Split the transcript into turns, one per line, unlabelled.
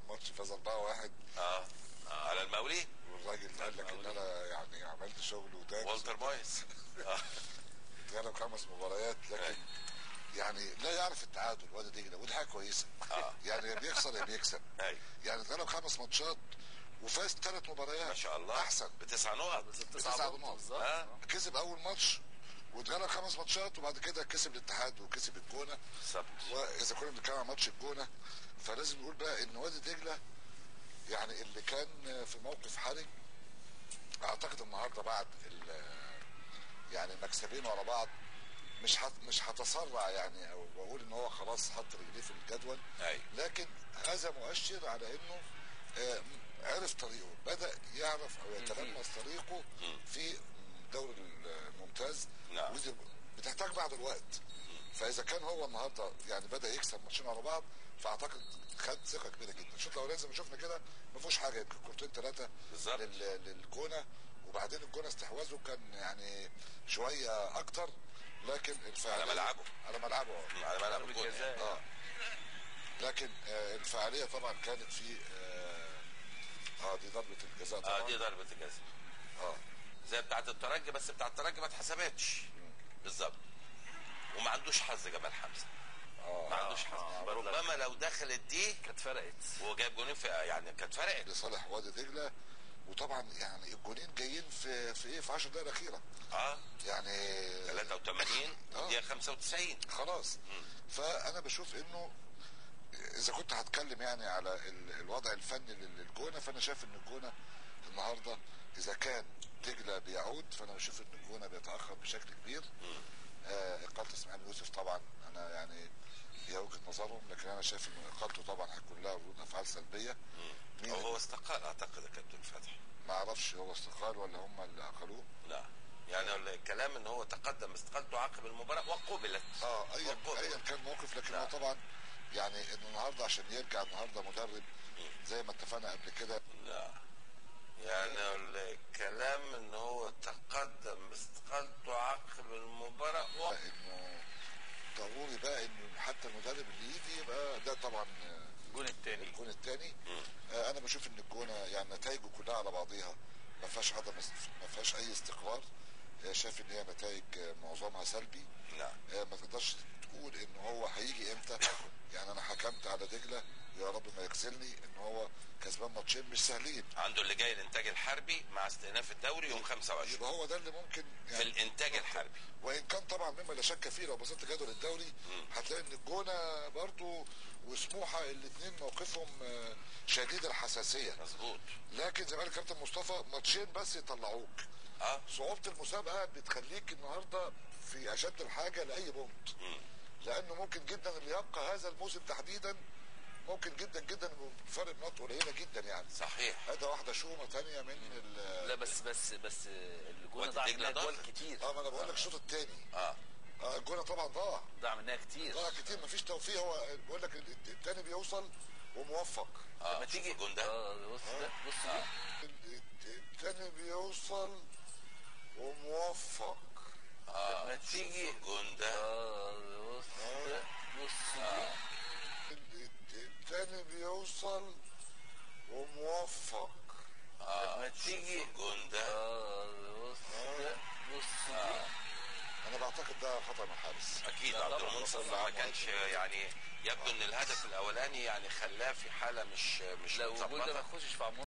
ماتش فاز 4-1
اه آه، على المقاولين
والراجل قال لك ان انا يعني عملت شغل ودارس
والتر مويس آه.
اتغلب خمس مباريات لكن يعني لا يعرف التعادل وادي دجله ودي حاجه كويسه
آه.
يعني يا بيخسر يا بيكسب
ايوه
يعني اتغلب خمس ماتشات وفاز ثلاث مباريات
ما شاء الله
احسن
بتسع نقط
بتسع
تسعة
نقط.
نقط بالظبط
آه.
آه.
كسب اول ماتش واتغلب خمس ماتشات وبعد كده كسب الاتحاد وكسب الجونه
بالظبط
واذا كنا بنتكلم عن ماتش الجونه فلازم نقول بقى ان وادي دجله يعني اللي كان في موقف حرج اعتقد النهارده بعد ال- يعني مكسبين ورا بعض مش هت مش هتسرع يعني او بقول ان هو خلاص حط رجليه في الجدول
ايوه
لكن هذا مؤشر على انه آه، عرف طريقه بدا يعرف او يتلمس طريقه في الدوري الممتاز
نعم.
ودي بتحتاج بعض الوقت فاذا كان هو النهارده يعني بدا يكسب ماتشين ورا بعض فاعتقد خد ثقه كبيره جدا الشوط الاولاني زي ما شفنا كده ما فيهوش حاجه يمكن كورتين ثلاثه
بالظبط.
لل- للجونه وبعدين الجونه استحواذه كان يعني شويه اكتر لكن الفعاليه
على ملعبه.
على ملعبه آه.
على ملعب
ضربة
الجون
جزاء.
اه لكن آه الفعاليه طبعا كانت في اه, آه دي ضربه الجزاء طبعا
اه دي ضربة الجزاء
اه
زي بتاعت الترجي بس بتاعت الترجي ما اتحسبتش بالظبط وما عندوش حظ جمال حمزه
اه
ما عندوش حظ
آه،
ربما لو دخلت دي
كانت فرقت
وهو جايب جونين في يعني كانت فرقت
لصالح وادي دجله وطبعا يعني الجونين جايين في في ايه في 10 دقائق الاخيره
اه
يعني
83
آه.
دقيقة 95
خلاص فانا بشوف انه اذا كنت هتكلم يعني على ال- الوضع الفني لل- للجونه فانا شايف ان الجونه النهارده اذا كان دجله بيعود فانا بشوف ان الجونه بيتاخر بشكل كبير آه اقاله اسماعيل يوسف طبعا انا يعني هي وجهه نظرهم لكن انا شايف ان اقالته طبعا هيكون لها ردود افعال سلبيه مين
او هو استقال اعتقد يا كابتن فتحي
ما اعرفش هو استقال ولا هم اللي اقلوه
لا يعني الكلام ان هو تقدم استقالته عقب المباراة وقبلت
اه ايا
وقبلت.
ايا كان الموقف لكن
نعم.
هو طبعا يعني انه النهارده عشان يرجع النهارده مدرب زي ما اتفقنا قبل كده
لا يعني الكلام ان هو تقدم استقالته عقب المباراة وقبلت.
انه ضروري بقى انه حتى المدرب اللي يجي يبقى ده طبعا آه،
الجون الثاني
الجون الثاني آه انا بشوف ان الجونه يعني نتائجه كلها على بعضيها ما فيهاش عدم است- ما فيهاش اي استقرار آه شايف ان هي نتائج آه، معظمها سلبي
نعم
آه، ما تقدرش تقول ان هو هيجي امتى يعني انا حكمت على دجله يا رب ما يخذلني ان هو كسبان ماتشين مش سهلين
عنده اللي جاي الانتاج الحربي مع استئناف الدوري يوم 25
يبقى هو ده اللي ممكن
في الانتاج الحربي
وان كان طبعا مما لا شك فيه لو بصيت جدول الدوري هتلاقي ان الجونه برضو وسموحه الاثنين موقفهم آه، شديد الحساسيه
مظبوط
لكن زي ما قال كابتن مصطفى ماتشين بس يطلعوك
اه
صعوبه المسابقه بتخليك النهارده في اشد الحاجه لاي بونت لانه ممكن جدا اللي يبقى هذا الموسم تحديدا ممكن جدا جدا بفرق نقط قليله جدا يعني
صحيح
هذا واحده شومه ثانيه من ال
لا بس بس بس الجون
وادي
ضاع
دجلة
منها جوال
ضغط.
كتير
اه ما انا بقول لك الشوط الثاني
اه
اه الجونه طبعا ضاع
ضاع منها كتير
ضاع كتير مفيش توفيق هو بقول لك الثاني بيوصل وموفق
اه
لما
شوف
تيجي
الجون ده
اه بص ده بص دي
الثاني بيوصل وموفق
اه
لما
شوف
تيجي-
الجون ده
اه بص ده بص دي
الثاني بيوصل وموفق
اه
لما
شوف
تيجي-
الجون ده
اه بص ده بص دي
انا بعتقد ده خطا من الحارس
اكيد
لا
عبد
طبعاً.
المنصف ما كانش يعني يبدو ان الهدف الاولاني يعني خلاه في حاله مش مش
لو الجون ده ما
متظبطه
يخشش في عمود